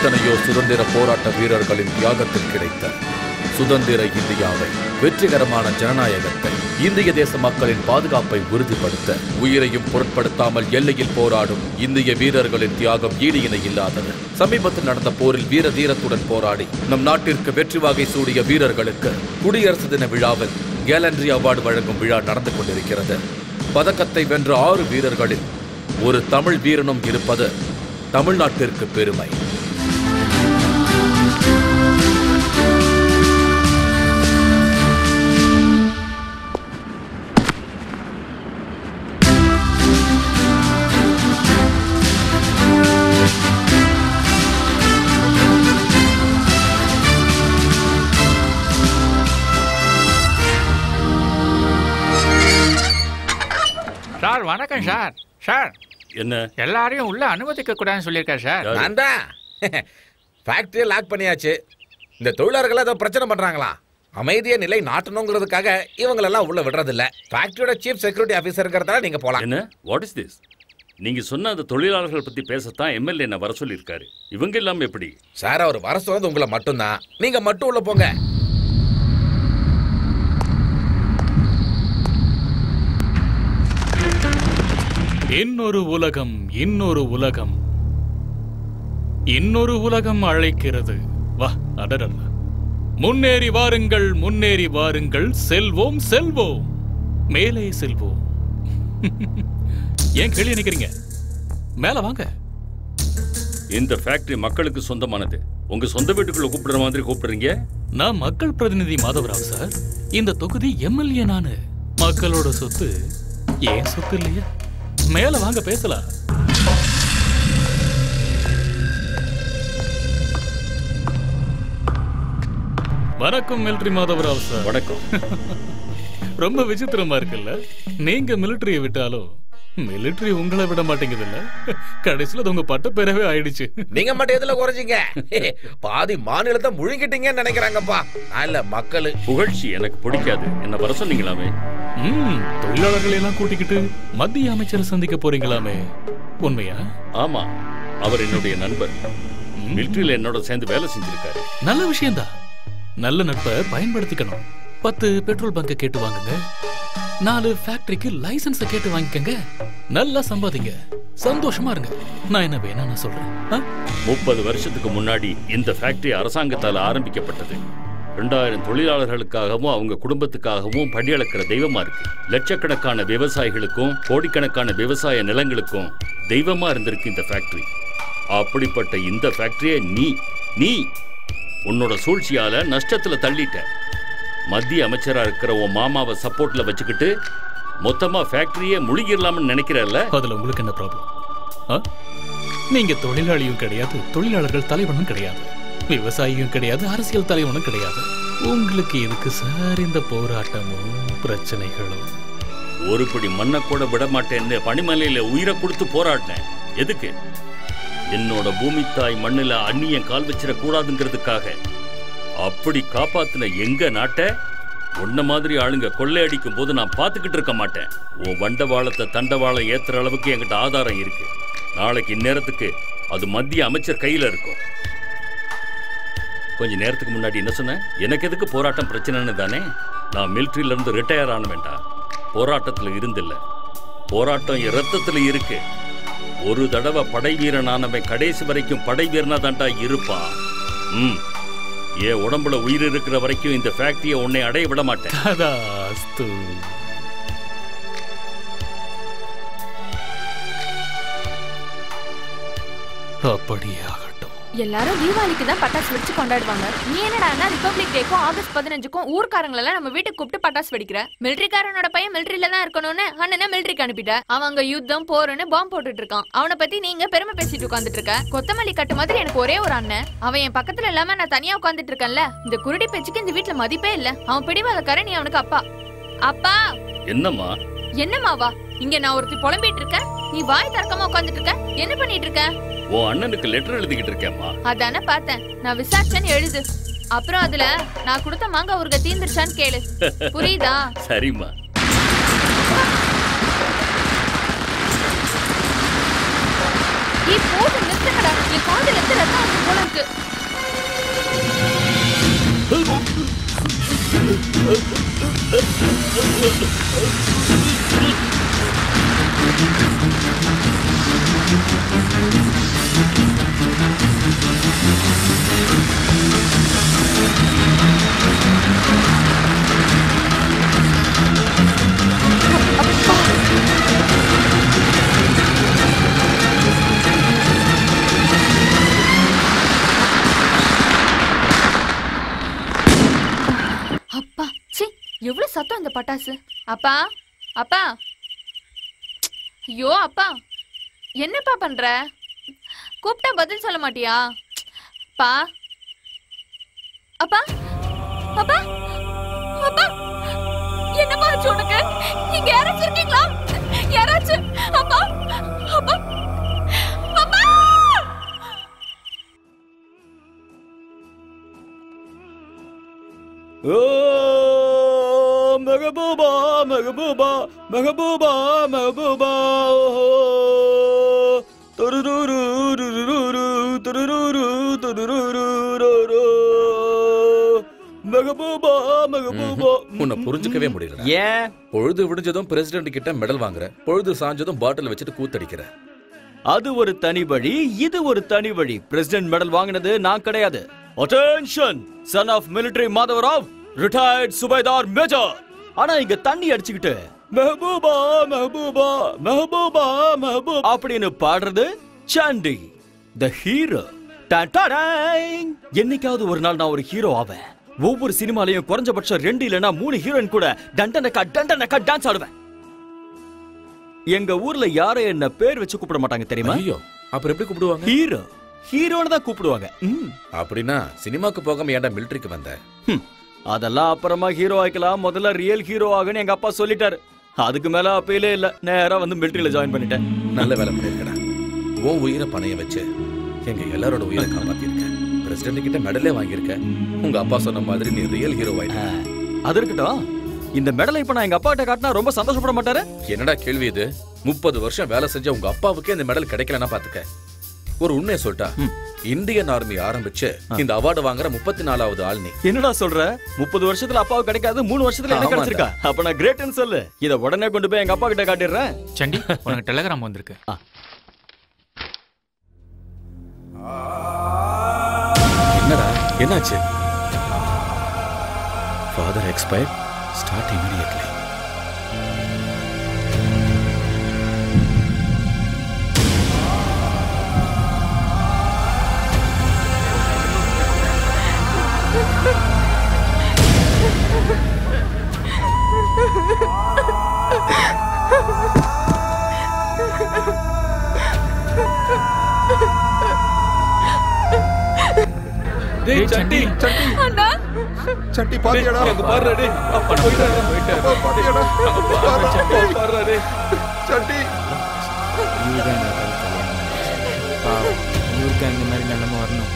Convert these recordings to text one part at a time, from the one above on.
எத்தனையோ சுதந்திர போராட்ட வீரர்களின் தியாகத்தில் கிடைத்த சுதந்திர இந்தியாவை வெற்றிகரமான ஜனநாயகத்தை இந்திய தேச மக்களின் பாதுகாப்பை உறுதிப்படுத்த உயிரையும் பொருட்படுத்தாமல் எல்லையில் போராடும் இந்திய வீரர்களின் தியாகம் ஈடு இணை இல்லாதது சமீபத்தில் நடந்த போரில் வீர தீரத்துடன் போராடி நம் நாட்டிற்கு வெற்றி வாகை சூடிய வீரர்களுக்கு குடியரசு தின விழாவில் கேலண்ட்ரி அவார்டு வழங்கும் விழா நடந்து கொண்டிருக்கிறது பதக்கத்தை வென்ற ஆறு வீரர்களில் ஒரு தமிழ் வீரனும் இருப்பது தமிழ்நாட்டிற்கு பெருமை சார் வணக்கம் சார் சார் என்ன எல்லாரையும் உள்ள அனுமதிக்க கூடாதுன்னு சொல்லியிருக்காரு சார் நான் தான் ஃபேக்டரியை லாக் பண்ணியாச்சு இந்த தொழிலாளர்கள் ஏதோ பிரச்சனை பண்றாங்களா அமைதியை நிலை நாட்டணுங்கிறதுக்காக இவங்களெல்லாம் உள்ள விடுறதில்ல ஃபேக்டரியோட சீஃப் செக்யூரிட்டி ஆஃபீஸருங்கிறதால நீங்க போலாம் என்ன வாட் இஸ் திஸ் நீங்க சொன்ன அந்த தொழிலாளர்கள் பத்தி பேசத்தான் எம்எல்ஏ என்ன வர சொல்லியிருக்காரு இவங்க இல்லாம எப்படி சார் அவர் வர சொன்னது உங்களை மட்டும்தான் நீங்க மட்டும் உள்ள போங்க இன்னொரு உலகம் இன்னொரு உலகம் இன்னொரு உலகம் அழைக்கிறது வா அடடல்ல முன்னேறி வாருங்கள் முன்னேறி வாருங்கள் செல்வோம் செல்வோம் மேலே செல்வோம் ஏன் கேள்வி நினைக்கிறீங்க மேல வாங்க இந்த ஃபேக்டரி மக்களுக்கு சொந்தமானது உங்க சொந்த வீட்டுக்குள்ள கூப்பிடுற மாதிரி கூப்பிடுறீங்க நான் மக்கள் பிரதிநிதி மாதவராவ் சார் இந்த தொகுதி எம்எல்ஏ நானு மக்களோட சொத்து ஏன் சொத்து இல்லையா மேல வாங்க பேசலாம் வணக்கம் மிலிட்ரி மாதவராவ் சார் வணக்கம் ரொம்ப விசித்திரமா இருக்குல்ல நீங்க மிலிட்டரியை விட்டாலும் மிலிட்டரி உங்களை விட மாட்டேங்குதுல்ல கடைசியில அது உங்க பட்ட பேரவே ஆயிடுச்சு நீங்க மட்டும் எதுல குறைஞ்சீங்க பாதி மாநிலத்தை முழுங்கிட்டீங்கன்னு நினைக்கிறாங்கப்பா நான் இல்ல மக்கள் புகழ்ச்சி எனக்கு பிடிக்காது என்ன வர சொன்னீங்களாமே ம் தொழிலாளர்களை எல்லாம் கூட்டிக்கிட்டு மத்திய அமைச்சரை சந்திக்க போறீங்களாமே உண்மையா ஆமா அவர் என்னுடைய நண்பர் மிலிட்டரியில என்னோட சேர்ந்து வேலை செஞ்சிருக்காரு நல்ல விஷயம்தான் நல்ல நட்பை பயன்படுத்திக்கணும் பத்து பெட்ரோல் பங்க கேட்டு வாங்குங்க நாலு ஃபேக்டரிக்கு லைசன்ஸ் கேட்டு வாங்கிக்கங்க நல்லா சம்பாதிங்க சந்தோஷமா இருங்க நான் என்ன வேணா நான் சொல்றேன் ஆ? முப்பது வருஷத்துக்கு முன்னாடி இந்த ஃபேக்டரி அரசாங்கத்தால் ஆரம்பிக்கப்பட்டது ரெண்டாயிரம் தொழிலாளர்களுக்காகவும் அவங்க குடும்பத்துக்காகவும் படியளக்கிற தெய்வமா இருக்கு லட்சக்கணக்கான விவசாயிகளுக்கும் கோடிக்கணக்கான விவசாய நிலங்களுக்கும் தெய்வமா இருந்திருக்கு இந்த ஃபேக்டரி அப்படிப்பட்ட இந்த ஃபேக்டரியை நீ நீ உன்னோட சூழ்ச்சியால நஷ்டத்துல தள்ளிட்ட மத்திய அமைச்சரா இருக்கிற உன் மாமாவை சப்போர்ட்ல வச்சுக்கிட்டு மொத்தமா ஃபேக்டரியே முழுகிடலாம்னு நினைக்கிறல்ல அதுல உங்களுக்கு என்ன ப்ராப்ளம் நீங்க தொழிலாளியும் கிடையாது தொழிலாளர்கள் தலைவனும் கிடையாது விவசாயியும் கிடையாது அரசியல் தலைவனும் கிடையாது உங்களுக்கு எதுக்கு சார் இந்த போராட்டமும் பிரச்சனைகளும் ஒரு படி மண்ணை கூட விட மாட்டேன்னு பனிமலையில உயிரை கொடுத்து போராடினேன் எதுக்கு என்னோட பூமித்தாய் மண்ணுல அந்நியன் கால் வச்சிடக் கூடாதுங்கிறதுக்காக அப்படி காப்பாத்தின எங்க நாட்டை உன்ன மாதிரி ஆளுங்க கொள்ளையடிக்கும் போது நான் பார்த்துக்கிட்டு இருக்க மாட்டேன் உன் வண்டவாளத்தை தண்டவாளம் ஏத்துற அளவுக்கு என்கிட்ட ஆதாரம் இருக்கு நாளைக்கு இந்நேரத்துக்கு அது மத்திய அமைச்சர் கையில இருக்கும் கொஞ்ச நேரத்துக்கு முன்னாடி என்ன சொன்னேன் எனக்கு எதுக்கு போராட்டம் பிரச்சனைன்னு தானே நான் மிலிட்ரியில இருந்து ரிட்டையர் ஆன வேண்டாம் போராட்டத்துல இருந்தில்ல போராட்டம் என் ரத்தத்துல இருக்கு ஒரு தடவை படை வீரனானவன் கடைசி வரைக்கும் படை வீரனா தாண்டா இருப்பான் ம் என் உடம்புல உயிர் இருக்கிற வரைக்கும் இந்த ஃபேக்டரியை உன்னை அடைய விட மாட்டேன் ததாஸ்து அப்படியே ஆகட்டும் எல்லாரும் தீபாவளிக்கு தான் பட்டாசு வெடிச்சு கொண்டாடுவாங்க நீ என்னடான்னா ரிபப்ளிக் டேக்கும் ஆகஸ்ட் பதினஞ்சுக்கும் ஊர்க்காரங்களெல்லாம் நம்ம வீட்டுக்கு கூப்பிட்டு பட்டாசு வெடிக்கிற மிலிட்டரிக்காரனோட பையன் மிலிட்டரியில தான் இருக்கணும்னு அண்ணனை மிலிட்டரிக்கு அனுப்பிட்ட அவன் அங்க யுத்தம் போருன்னு பாம்பு போட்டுட்டு இருக்கான் அவனை பத்தி நீங்க பெருமை பேசிட்டு உட்காந்துட்டு இருக்க கொத்தமல்லி கட்டு மாதிரி எனக்கு ஒரே ஒரு அண்ணன் அவன் என் பக்கத்துல இல்லாம நான் தனியா உட்காந்துட்டு இருக்கேன்ல இந்த குருடி பேச்சுக்கு இந்த வீட்டுல மதிப்பே இல்ல அவன் பிடிவாதக்காரன் நீ அவனுக்கு அப்பா அப்பா என்னம்மா என்னமாவா இங்க நான் ஒருத்தி புலம்பிட்டு இருக்கேன் நீ வாய் திறக்காம உட்காந்துட்டு இருக்க என்ன பண்ணிட்டு இருக்க உன் அண்ணனுக்கு லெட்டர் எழுதிக்கிட்டு இருக்கேம்மா அதானே பார்த்தேன் நான் விசாரிச்சேன்னு எழுது அப்புறம் அதுல நான் கொடுத்த மாங்காய் ஊருக தீந்துருச்சான்னு கேளு புரியுதா சரிம்மா நீ போட்டு நிறுத்துங்க ஆமாடா என் காதுல இருந்து ரத்தம் வந்து போல இருக்கு அப்பா சி எவ்வளவு சத்தம் இந்த பட்டாசு அப்பா அப்பா ஐயோ அப்பா என்னப்பா பண்ற கூப்பிட்டா பதில் சொல்ல மாட்டியா அப்பா அப்பா அப்பா அப்பா என்னப்பா ஆச்சு உனக்கு இங்க யாராச்சும் இருக்கீங்களா யாராச்சும் அப்பா அப்பா அப்பா ஓ மெகபூபா மெகபூபா மெகபூபா மெகபூபா ஓஹோ துருதுரு துருதுரு துருதுரு துருதுரு மெகபூபா மெகபூபா உன்னை புரிஞ்சுக்கவே முடியல ஏன் பொழுது விடிஞ்சதும் பிரசிடென்ட் கிட்ட மெடல் வாங்குற பொழுது சாஞ்சதும் பாட்டில் வச்சுட்டு கூத்தடிக்கிற அது ஒரு தனி வழி இது ஒரு தனி வழி பிரசிடென்ட் மெடல் வாங்கினது நான் கிடையாது attention son of military Madhavrao retired subedar major ஆனா இங்க தண்ணி அடிச்சுக்கிட்டு மெஹபூபா மெஹபூபா மெஹபூபா மெஹபூபா அப்படின்னு பாடுறது சாண்டி த ஹீரோ என்னைக்காவது ஒரு நாள் நான் ஒரு ஹீரோ ஆவேன் ஒவ்வொரு சினிமாலையும் குறைஞ்சபட்சம் ரெண்டு இல்லனா மூணு ஹீரோயின் கூட டண்டனக்கா டண்டனக்கா டான்ஸ் ஆடுவேன் எங்க ஊர்ல யாரும் என்ன பேர் வச்சு கூப்பிட மாட்டாங்க தெரியுமா ஐயோ அப்புறம் எப்படி கூப்பிடுவாங்க ஹீரோ ஹீரோன்னு தான் கூப்பிடுவாங்க ம். அப்படின்னா சினிமாக்கு போகாம ஏன்டா மிலிட்டரிக்கு வந்த ஹம். அதெல்லாம் அப்புறமா ஹீரோ ஆக்கலாம் முதல்ல ரியல் ஹீரோ ஆகுன்னு எங்க அப்பா சொல்லிட்டாரு அதுக்கு மேல அப்பயிலே இல்ல நேரா வந்து மிலிட்டரியில ஜாயின் பண்ணிட்டேன் நல்ல வேலை பண்ணிருக்கடா உன் உயிரை பணைய வச்சு எங்க எல்லாரோட உயிரை காப்பாத்திருக்க பிரசிடென்ட் கிட்ட மெடலே வாங்கியிருக்க உங்க அப்பா சொன்ன மாதிரி நீ ரியல் ஹீரோ ஆயிட்ட அது இருக்கட்டும் இந்த மெடலை இப்ப நான் எங்க அப்பா கிட்ட காட்டினா ரொம்ப சந்தோஷப்பட மாட்டாரு என்னடா கேள்வி இது முப்பது வருஷம் வேலை செஞ்ச உங்க அப்பாவுக்கே இந்த மெடல் கிடைக்கலன்னா பாத்துக்க ஒரு உண்மையை சொல்லிட்டா இந்தியன் ஆர்மி ஆரம்பிச்சு இந்த அவார்டு வாங்குற முப்பத்தி நாலாவது ஆள் நீ என்னடா சொல்ற முப்பது வருஷத்துல அப்பாவுக்கு கிடைக்காது மூணு வருஷத்துல எனக்கு ஆமாண்டா. கிடைச்சிருக்கா அப்ப நான் கிரேட்னு சொல்லு இத உடனே கொண்டு போய் எங்க அப்பா கிட்ட காட்டிடுறேன் சண்டி உனக்கு டெலகிராம் வந்திருக்கு என்னடா என்னாச்சு ஃபாதர் எக்ஸ்பயர்ட் ஸ்டார்ட் இமிடியட்லி டேய் சண்டி சட்டி அண்ணா சட்டி பாத்தியாடா பாருடா டேய் அப்பா போயிட்டாரு போயிட்டாரு பாத்தியாடா பாருடா டேய் சட்டி இவருக்கு இந்த மாதிரி நிலைமை வரணும்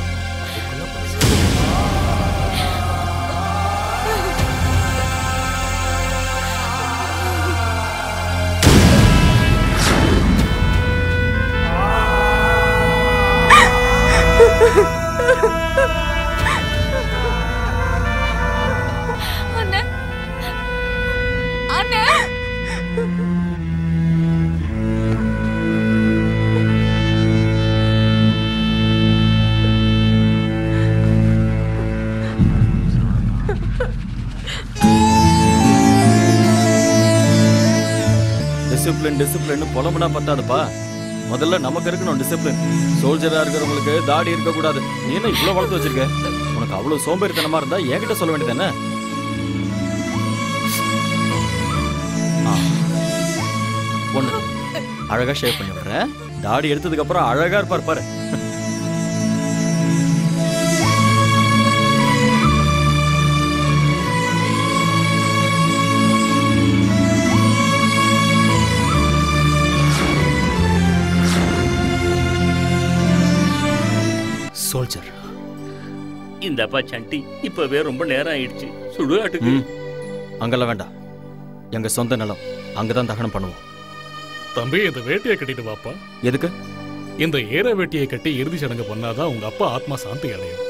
அண்ணே அண்ணே டிசிப்ளின் டிசிப்ளின் புலம்புனா பத்தாதுப்பா முதல்ல நமக்கு இருக்கணும் டிசிப்ளின் சோல்ஜரா இருக்கிறவங்களுக்கு தாடி இருக்க கூடாது நீ என்ன இவ்வளவு வளர்த்து வச்சிருக்க உனக்கு அவ்வளவு சோம்பேறித்தனமா இருந்தா என்கிட்ட சொல்ல வேண்டியது ஒண்ணு அழகா ஷேவ் பண்ணி விடுறேன் தாடி எடுத்ததுக்கு அப்புறம் அழகா இருப்பார் பாரு சோல்ஜர் இந்தப்பா சண்டி இப்பவே ரொம்ப நேரம் ஆயிடுச்சு சுடுகாட்டுக்கு ம் அங்கெல்லாம் வேண்டாம் எங்க சொந்த நிலம் அங்கதான் தகனம் பண்ணுவோம் தம்பி இந்த வேட்டியை கட்டிட்டு வாப்பா எதுக்கு இந்த ஏற வெட்டியை கட்டி இறுதி சடங்கு பண்ணாதான் உங்க அப்பா ஆத்மா சாந்தி அடையும்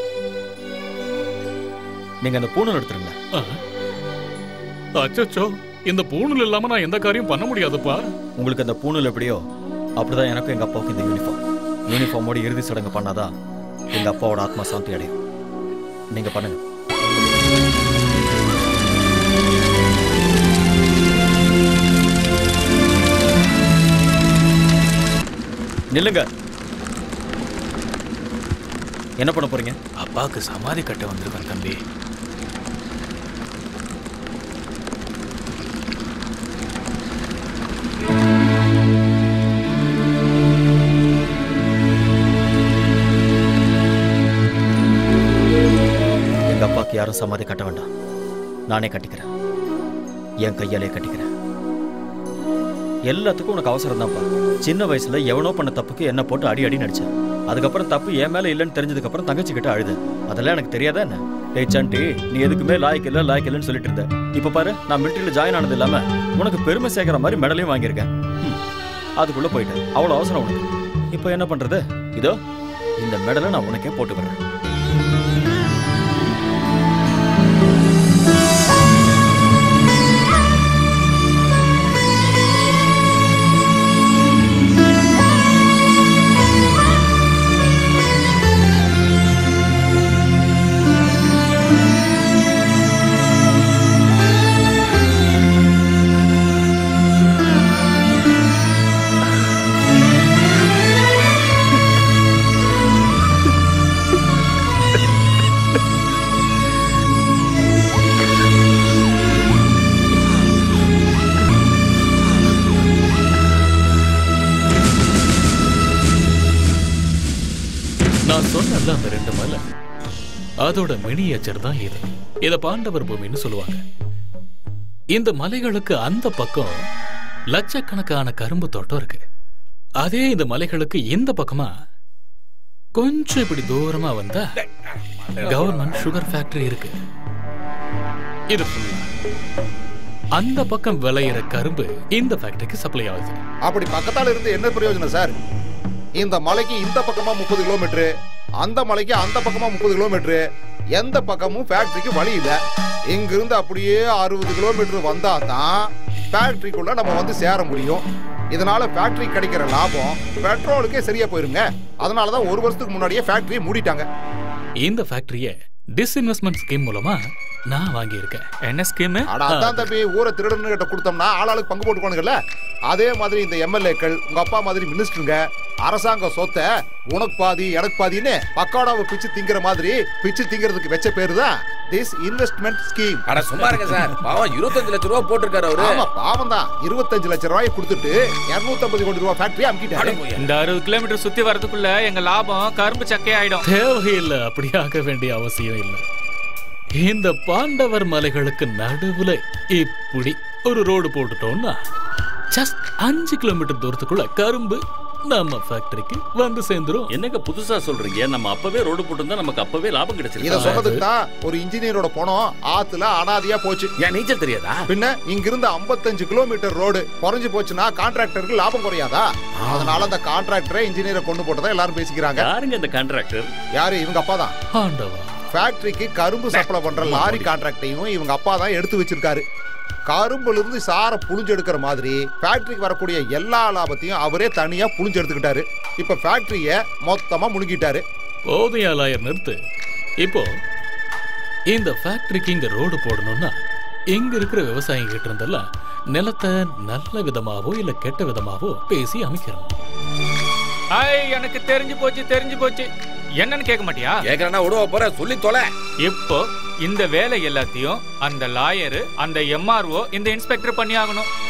நீங்க அந்த பூனை எடுத்துருங்க அச்சச்சோ இந்த பூணூல் இல்லாம நான் எந்த காரியம் பண்ண முடியாதுப்பா உங்களுக்கு அந்த பூணூல் எப்படியோ அப்படிதான் எனக்கும் எங்க அப்பாவுக்கு இந்த யூனிஃபார்ம் யூனிஃபார்மோட இறுதி சடங்கு பண்ணாதான் எங்க அப்பாவோட ஆத்மா சாந்தி அடையும் நீங்க பண்ணுங்க நில்லுங்க என்ன பண்ண போறீங்க அப்பாவுக்கு சமாதி கட்ட வந்திருக்கேன் தம்பி எங்க அப்பாவுக்கு யாரும் சமாதி கட்ட வேண்டாம் நானே கட்டிக்கிறேன் என் கையாலே கட்டிக்கிறேன் எல்லாத்துக்கும் உனக்கு அவசரம் தான்ப்பா சின்ன வயசுல எவனோ பண்ண தப்புக்கு என்ன போட்டு அடி அடி நடிச்சேன் அதுக்கப்புறம் தப்பு என் மேல இல்லைன்னு தெரிஞ்சதுக்கு அப்புறம் தங்கச்சி கிட்ட அழுத அதெல்லாம் எனக்கு தெரியாதா என்ன டேய் சண்டி நீ எதுக்குமே லாய்க்கு இல்ல லாய்க்கு இல்லைன்னு சொல்லிட்டு இருந்த இப்ப பாரு நான் மிலிட்டரியில ஜாயின் ஆனது இல்லாம உனக்கு பெருமை சேர்க்கிற மாதிரி மெடலையும் வாங்கியிருக்கேன் ம், அதுக்குள்ள போயிட்டேன் அவ்வளவு அவசரம் உனக்கு இப்போ என்ன பண்றது இதோ இந்த மெடலை நான் உனக்கே போட்டு விடுறேன் நான் சொன்னல அந்த ரெண்டு மலை அதோட மினியேச்சர் தான் இது இத பாண்டவர் பூமின்னு சொல்லுவாங்க இந்த மலைகளுக்கு அந்த பக்கம் லட்சக்கணக்கான கரும்பு தோட்டம் இருக்கு அதே இந்த மலைகளுக்கு இந்த பக்கமா கொஞ்சம் இப்படி தூரமா வந்தா கவர்மெண்ட் சுகர் ஃபேக்டரி இருக்கு இது full-ஆ. அந்த பக்கம் விளையிற கரும்பு இந்த ஃபேக்டரிக்கு சப்ளை ஆகுது அப்படி பக்கத்தால இருந்து என்ன பிரயோஜனம் சார் இந்த மலைக்கு இந்த பக்கமா முப்பது கிலோமீட்டர் அந்த மலைக்கு அந்த பக்கமா முப்பது கிலோமீட்டர் எந்த பக்கமும் ஃபேக்டரிக்கு வழி இல்ல இங்கிருந்து அப்படியே அறுபது கிலோமீட்டர் வந்தா தான் ஃபேக்டரிக்குள்ள நம்ம வந்து சேர முடியும் இதனால ஃபேக்டரி கிடைக்கிற லாபம் பெட்ரோலுக்கே சரியா போயிருங்க அதனால தான் ஒரு வருஷத்துக்கு முன்னாடியே ஃபேக்டரியை மூடிட்டாங்க இந்த ஃபேக்டரியை டிஸ்இன்வெஸ்ட்மெண்ட் ஸ்கீம் மூலமா நான் வாங்கியிருக்கேன் என்ன ஸ்கீமு அட அதான் தம்பி ஊரை திருடன்னு கிட்ட கொடுத்தோம்னா ஆளாளுக்கு பங்கு போட்டுக்கோனுங்கல்ல அதே மாதிரி இந்த எம்எல்ஏக்கள் உங்க அப்பா மாதிரி மினிஸ்டருங்க அரசாங்க சொத்தை உனக்கு பாதி எனக்கு பாதின்னு பக்காடாவை பிச்சு திங்கிற மாதிரி பிச்சு திங்கிறதுக்கு வெச்ச பேரு தான் திஸ் இன்வெஸ்ட்மெண்ட் ஸ்கீம் அட சும்மா இருங்க சார் பாவம் இருபத்தஞ்சு லட்சம் ரூபா போட்டிருக்காரு அவரு ஆமா பாவம் தான் இருபத்தஞ்சு லட்சம் ரூபாய் கொடுத்துட்டு 250 கோடி ரூபாய் ஃபேக்டரி அமுக்கிட்டாரு இந்த அறுபது கிலோமீட்டர் சுத்தி வரதுக்குள்ள எங்க லாபம் கரும்பு சக்கையாயிடும் தேவையில்லை அப்படி ஆக வேண்டிய அவசியம் இல்லை இந்த பாண்டவர் மலைகளுக்கு நடுவுல இப்படி ஒரு ரோடு போட்டுட்டோம்னா ஜஸ்ட் அஞ்சு கிலோமீட்டர் தூரத்துக்குள்ள கரும்பு நம்ம ஃபேக்டரிக்கு வந்து சேர்ந்துரும் என்னங்க புதுசா சொல்றீங்க நம்ம அப்பவே ரோடு போட்டிருந்தா நமக்கு அப்பவே லாபம் இத கிடைச்சிருக்கு சொன்னதுக்கு தான் ஒரு இன்ஜினியரோட பணம் ஆத்துல அனாதையா போச்சு ஏன் நீச்சல் தெரியாதா பின்ன இங்கிருந்து 55 கிலோமீட்டர் ரோடு குறைஞ்சு போச்சுன்னா கான்ட்ராக்டருக்கு லாபம் குறையாதா அதனால அந்த கான்ட்ராக்டரை இன்ஜினியரை கொண்டு போட்டதா எல்லாரும் பேசிக்கிறாங்க யாருங்க இந்த கான்ட்ராக்டர் யாரு இவங்க அப்பா தான் ஆண்டவா ஃபேக்டரிக்கு கரும்பு சப்ளை பண்ற லாரி கான்ட்ராக்டையும் இவங்க அப்பா தான் எடுத்து வச்சிருக்காரு கரும்புல இருந்து சாரை புழிஞ்சு எடுக்கிற மாதிரி ஃபேக்டரிக்கு வரக்கூடிய எல்லா லாபத்தையும் அவரே தனியா புழிஞ்சு எடுத்துக்கிட்டாரு இப்ப ஃபேக்டரிய மொத்தமா முழுகிட்டாரு போதையா லாயர் நிறுத்து இப்போ இந்த ஃபேக்டரிக்கு இங்க ரோடு போடணும்னா இங்க இருக்கிற விவசாயிங்க கிட்ட இருந்தெல்லாம் நிலத்தை நல்ல விதமாவோ இல்ல கெட்ட விதமாவோ பேசி அமைக்கிறோம் ஐய் எனக்கு தெரிஞ்சு போச்சு தெரிஞ்சு போச்சு என்னன்னு கேட்க மாட்டியா கேக்குறேன்னா விடுவ போற சொல்லி தொலை இப்போ இந்த வேலை எல்லாத்தையும் அந்த லாயரு அந்த எம்ஆர்ஓ இந்த இன்ஸ்பெக்டர் பண்ணி ஆகணும்